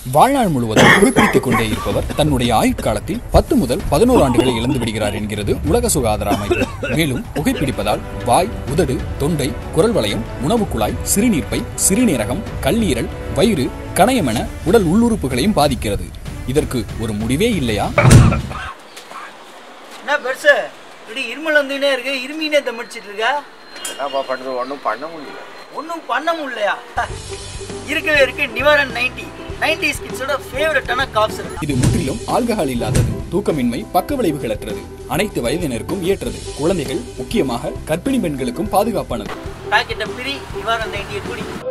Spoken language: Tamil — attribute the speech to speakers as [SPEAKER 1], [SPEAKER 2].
[SPEAKER 1] வாழ்நாள் முழுவதும் புகைப்பிடித்துக் கொண்டே இருப்பவர் தன்னுடைய ஆயுட்காலத்தில் பத்து முதல் பதினோரு ஆண்டுகளை இழந்து விடுகிறார் என்கிறது உலக சுகாதார அமைப்பு மேலும் புகைப்பிடிப்பதால் வாய் உதடு தொண்டை குரல் வளையம் உணவு குழாய் சிறுநீர்ப்பை சிறுநீரகம் கல்லீரல் வயிறு கணையம் என உடல் உள்ளுறுப்புகளையும் பாதிக்கிறது இதற்கு ஒரு முடிவே இல்லையா
[SPEAKER 2] என்ன பெருசு இப்படி இருமல் வந்துனே இருக்கு இருமினே தமிச்சிட்டு இருக்க
[SPEAKER 3] என்னப்பா பண்ணுறது ஒன்றும் பண்ண முடியல
[SPEAKER 2] ஒன்றும் பண்ண முடியலையா இருக்கவே இருக்கு நிவாரன் நைன்டி நைன்டி கிட்ஸோட ஃபேவரட்டான காஃப் சிரப்
[SPEAKER 1] இது முற்றிலும் ஆல்கஹால் இல்லாதது தூக்கமின்மை பக்க விளைவுகளற்றது அனைத்து வயதினருக்கும் ஏற்றது குழந்தைகள் முக்கியமாக கர்ப்பிணி பெண்களுக்கும் பாதுகாப்பானது
[SPEAKER 2] பாக்கெட்டை பிரி நிவாரன் நைன்டியை குடி